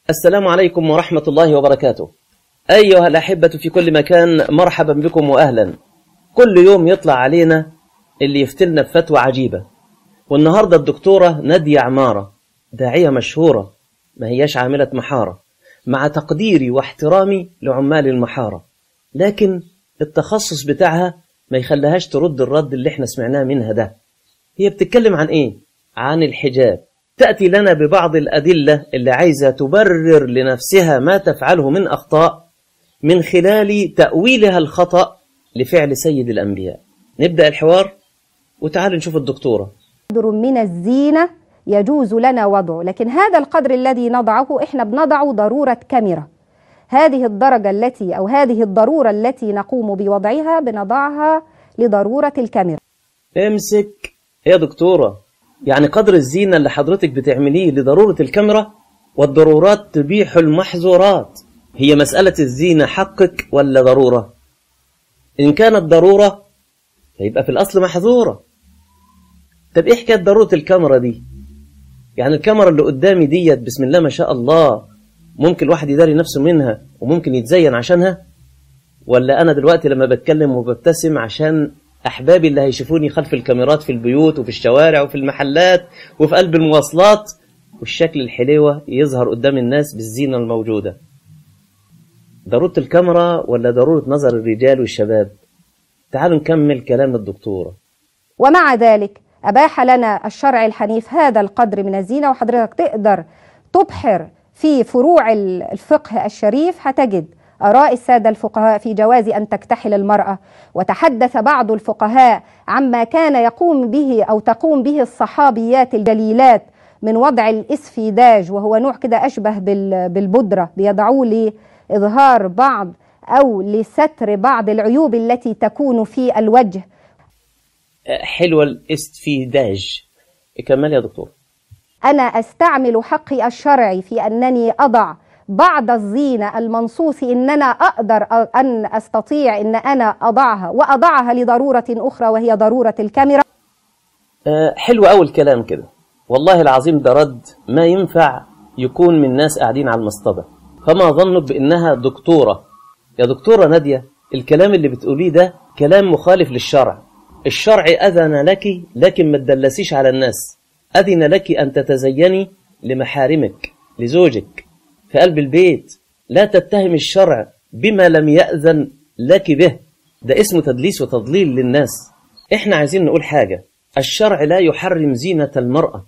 السلام عليكم ورحمة الله وبركاته أيها الأحبة في كل مكان مرحبا بكم وأهلا كل يوم يطلع علينا اللي يفتلنا بفتوى عجيبة والنهاردة الدكتورة نادية عمارة داعية مشهورة ما هياش عاملة محارة مع تقديري واحترامي لعمال المحارة لكن التخصص بتاعها ما يخليهاش ترد الرد اللي احنا سمعناه منها ده هي بتتكلم عن ايه؟ عن الحجاب تأتي لنا ببعض الأدلة اللي عايزة تبرر لنفسها ما تفعله من أخطاء من خلال تأويلها الخطأ لفعل سيد الأنبياء نبدأ الحوار وتعالوا نشوف الدكتورة قدر من الزينة يجوز لنا وضعه لكن هذا القدر الذي نضعه احنا بنضعه ضرورة كاميرا هذه الدرجة التي أو هذه الضرورة التي نقوم بوضعها بنضعها لضرورة الكاميرا امسك يا دكتورة يعني قدر الزينة اللي حضرتك بتعمليه لضرورة الكاميرا والضرورات تبيح المحظورات هي مسألة الزينة حقك ولا ضرورة إن كانت ضرورة فيبقى في الأصل محظورة طب إيه حكاية ضرورة الكاميرا دي يعني الكاميرا اللي قدامي ديت بسم الله ما شاء الله ممكن الواحد يداري نفسه منها وممكن يتزين عشانها ولا أنا دلوقتي لما بتكلم وببتسم عشان أحبابي اللي هيشوفوني خلف الكاميرات في البيوت وفي الشوارع وفي المحلات وفي قلب المواصلات والشكل الحلوة يظهر قدام الناس بالزينة الموجودة ضرورة الكاميرا ولا ضرورة نظر الرجال والشباب تعالوا نكمل كلام الدكتورة ومع ذلك أباح لنا الشرع الحنيف هذا القدر من الزينة وحضرتك تقدر تبحر في فروع الفقه الشريف هتجد آراء السادة الفقهاء في جواز أن تكتحل المرأة وتحدث بعض الفقهاء عما كان يقوم به أو تقوم به الصحابيات الجليلات من وضع الإسفيداج وهو نوع كده أشبه بالبودرة بيضعوه لإظهار بعض أو لستر بعض العيوب التي تكون في الوجه حلوة الاستفيداج كمل يا دكتور أنا أستعمل حقي الشرعي في أنني أضع بعض الزينة المنصوص إن أنا أقدر أن أستطيع إن أنا أضعها وأضعها لضرورة أخرى وهي ضرورة الكاميرا أه حلو أول كلام كده والله العظيم ده رد ما ينفع يكون من ناس قاعدين على المصطبة فما ظنك بأنها دكتورة يا دكتورة نادية الكلام اللي بتقوليه ده كلام مخالف للشرع الشرع أذن لك لكن ما تدلسيش على الناس أذن لك أن تتزيني لمحارمك لزوجك في قلب البيت لا تتهم الشرع بما لم يأذن لك به ده اسمه تدليس وتضليل للناس احنا عايزين نقول حاجة الشرع لا يحرم زينة المرأة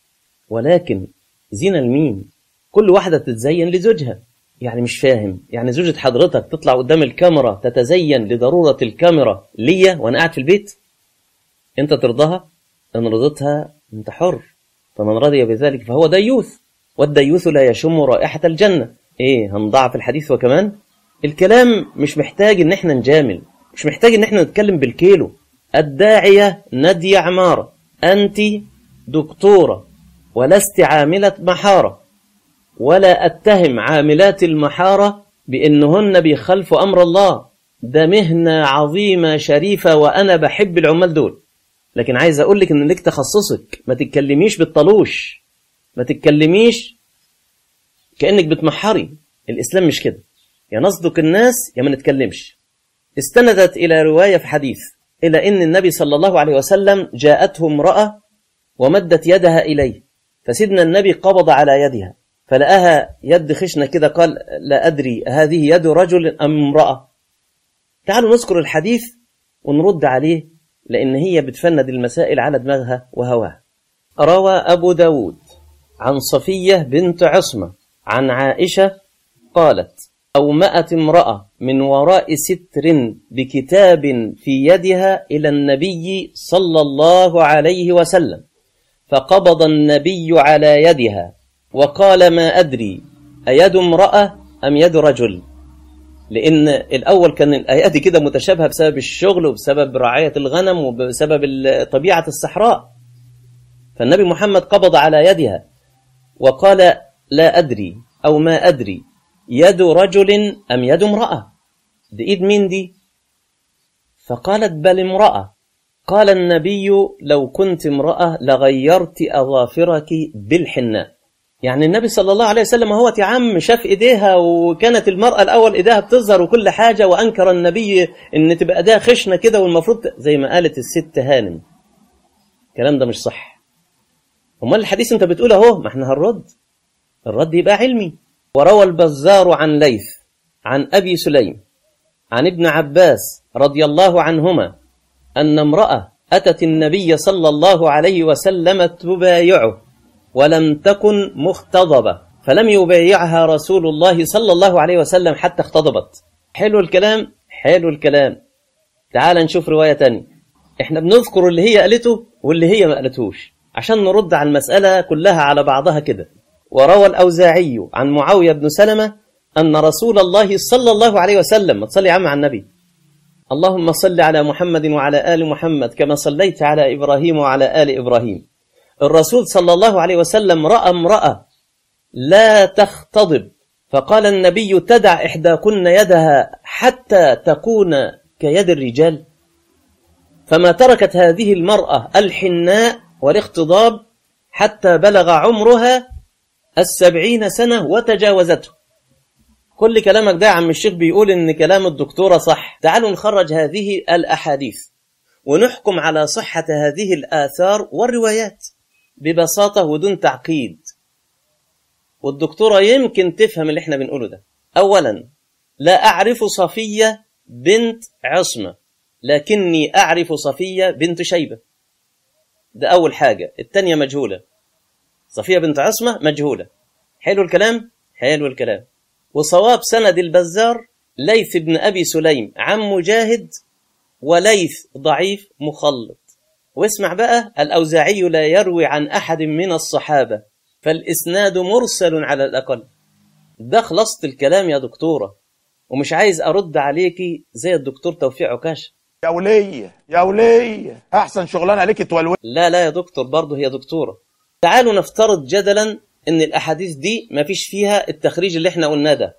ولكن زينة لمين كل واحدة تتزين لزوجها يعني مش فاهم يعني زوجة حضرتك تطلع قدام الكاميرا تتزين لضرورة الكاميرا ليا وانا قاعد في البيت انت ترضاها ان رضيتها انت حر فمن رضي بذلك فهو ديوث والديوث لا يشم رائحة الجنة ايه هنضعف الحديث وكمان الكلام مش محتاج ان احنا نجامل مش محتاج ان احنا نتكلم بالكيلو الداعية نادية عمارة انت دكتورة ولست عاملة محارة ولا اتهم عاملات المحارة بانهن بيخلفوا امر الله ده مهنة عظيمة شريفة وانا بحب العمال دول لكن عايز اقول لك ان لك تخصصك ما تتكلميش بالطلوش ما تتكلميش كأنك بتمحري الإسلام مش كده يا نصدق الناس يا ما نتكلمش استندت إلى رواية في حديث إلى أن النبي صلى الله عليه وسلم جاءته امرأة ومدت يدها إليه فسيدنا النبي قبض على يدها فلقاها يد خشنة كده قال لا أدري هذه يد رجل أم امرأة تعالوا نذكر الحديث ونرد عليه لأن هي بتفند المسائل على دماغها وهواها روى أبو داود عن صفية بنت عصمة عن عائشة قالت أومأت امرأة من وراء ستر بكتاب في يدها إلى النبي صلى الله عليه وسلم فقبض النبي على يدها وقال ما أدري أيد امرأة أم يد رجل لأن الأول كان الآيات كده متشابهة بسبب الشغل وبسبب رعاية الغنم وبسبب طبيعة الصحراء فالنبي محمد قبض على يدها وقال لا أدري أو ما أدري يد رجل أم يد امرأة دي إيد مين دي فقالت بل امرأة قال النبي لو كنت امرأة لغيرت أظافرك بالحناء يعني النبي صلى الله عليه وسلم هو يا عم شاف ايديها وكانت المرأة الأول ايديها بتظهر وكل حاجة وأنكر النبي إن تبقى ايديها خشنة كده والمفروض زي ما قالت الست هانم الكلام ده مش صح امال الحديث انت بتقول اهو ما احنا هنرد الرد يبقى علمي وروى البزار عن ليث عن أبي سليم عن ابن عباس رضي الله عنهما أن امرأة أتت النبي صلى الله عليه وسلم تبايعه ولم تكن مختضبة فلم يبايعها رسول الله صلى الله عليه وسلم حتى اختضبت حلو الكلام حلو الكلام تعال نشوف رواية تانية احنا بنذكر اللي هي قالته واللي هي ما قالتهوش عشان نرد على المسألة كلها على بعضها كده وروى الأوزاعي عن معاوية بن سلمة أن رسول الله صلى الله عليه وسلم ما تصلي يا عم على النبي اللهم صل على محمد وعلى آل محمد كما صليت على إبراهيم وعلى آل إبراهيم الرسول صلى الله عليه وسلم رأى امرأة لا تختضب فقال النبي تدع إحداكن يدها حتى تكون كيد الرجال فما تركت هذه المرأة الحناء والاختضاب حتى بلغ عمرها السبعين سنة وتجاوزته كل كلامك ده يا عم الشيخ بيقول ان كلام الدكتورة صح تعالوا نخرج هذه الأحاديث ونحكم على صحة هذه الآثار والروايات ببساطة ودون تعقيد والدكتورة يمكن تفهم اللي احنا بنقوله ده أولا لا أعرف صفية بنت عصمة لكني أعرف صفية بنت شيبة ده أول حاجة التانية مجهولة صفية بنت عصمة مجهولة حلو الكلام حلو الكلام وصواب سند البزار ليث بن أبي سليم عن مجاهد وليث ضعيف مخلط واسمع بقى الأوزاعي لا يروي عن أحد من الصحابة فالإسناد مرسل على الأقل ده خلصت الكلام يا دكتورة ومش عايز أرد عليكي زي الدكتور توفيق عكاش يا ولية يا ولية أحسن شغلانة ليك تولوي لا لا يا دكتور برضه هي دكتورة تعالوا نفترض جدلا ان الأحاديث دي ما فيش فيها التخريج اللي احنا قلناه ده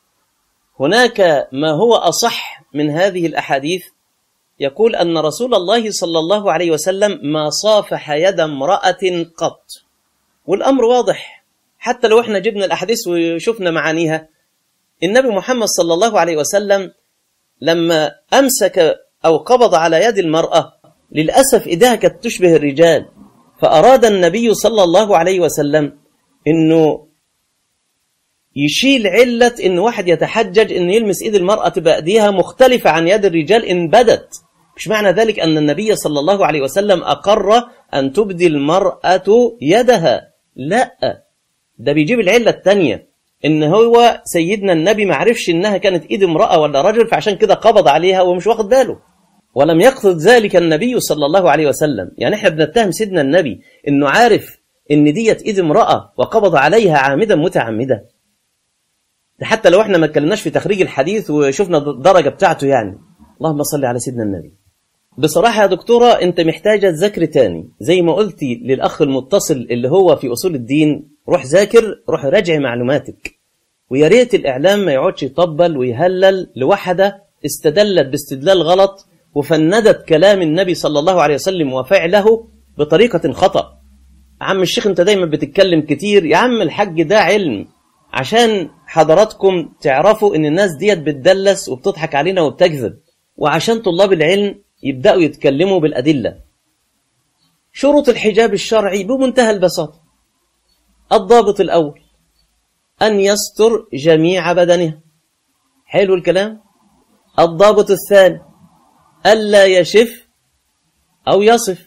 هناك ما هو أصح من هذه الأحاديث يقول أن رسول الله صلى الله عليه وسلم ما صافح يد امرأة قط والأمر واضح حتى لو احنا جبنا الأحاديث وشفنا معانيها النبي محمد صلى الله عليه وسلم لما أمسك أو قبض على يد المرأة للأسف إيديها كانت تشبه الرجال فأراد النبي صلى الله عليه وسلم إنه يشيل علة إن واحد يتحجج إن يلمس إيد المرأة تبقى إيديها مختلفة عن يد الرجال إن بدت مش معنى ذلك أن النبي صلى الله عليه وسلم أقر أن تبدي المرأة يدها لا ده بيجيب العلة الثانية إن هو سيدنا النبي معرفش إنها كانت إيد امرأة ولا رجل فعشان كده قبض عليها ومش واخد باله ولم يقصد ذلك النبي صلى الله عليه وسلم يعني احنا بنتهم سيدنا النبي انه عارف ان ديت ايد امراه وقبض عليها عامدا متعمدا ده حتى لو احنا ما اتكلمناش في تخريج الحديث وشفنا الدرجه بتاعته يعني اللهم صل على سيدنا النبي بصراحة يا دكتورة أنت محتاجة تذاكر تاني زي ما قلتي للأخ المتصل اللي هو في أصول الدين روح ذاكر روح راجع معلوماتك ويا ريت الإعلام ما يقعدش يطبل ويهلل لوحدة استدلت باستدلال غلط وفندت كلام النبي صلى الله عليه وسلم وفعله بطريقة خطأ عم الشيخ انت دايما بتتكلم كتير يا عم الحج ده علم عشان حضراتكم تعرفوا ان الناس ديت بتدلس وبتضحك علينا وبتكذب وعشان طلاب العلم يبدأوا يتكلموا بالأدلة شروط الحجاب الشرعي بمنتهى البساطة الضابط الأول أن يستر جميع بدنه حلو الكلام الضابط الثاني ألا يشف أو يصف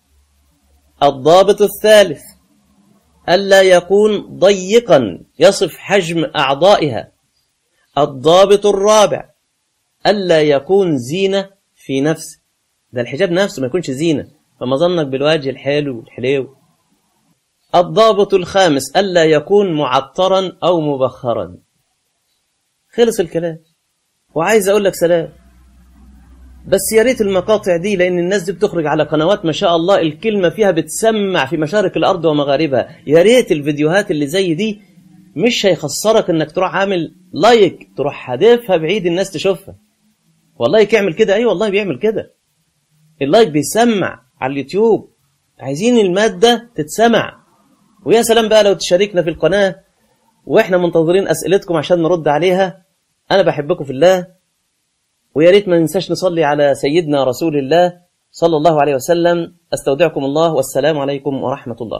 الضابط الثالث ألا يكون ضيقا يصف حجم أعضائها الضابط الرابع ألا يكون زينة في نفسه ده الحجاب نفسه ما يكونش زينة فما ظنك بالوجه الحلو والحليو الضابط الخامس ألا يكون معطرا أو مبخرا خلص الكلام وعايز أقول لك سلام بس يا ريت المقاطع دي لان الناس دي بتخرج على قنوات ما شاء الله الكلمه فيها بتسمع في مشارق الارض ومغاربها يا ريت الفيديوهات اللي زي دي مش هيخسرك انك تروح عامل لايك تروح هدفها بعيد الناس تشوفها والله يعمل كده اي والله بيعمل كده اللايك بيسمع على اليوتيوب عايزين الماده تتسمع ويا سلام بقى لو تشاركنا في القناة واحنا منتظرين اسئلتكم عشان نرد عليها انا بحبكم في الله ويا ريت ما ننساش نصلي على سيدنا رسول الله صلى الله عليه وسلم استودعكم الله والسلام عليكم ورحمة الله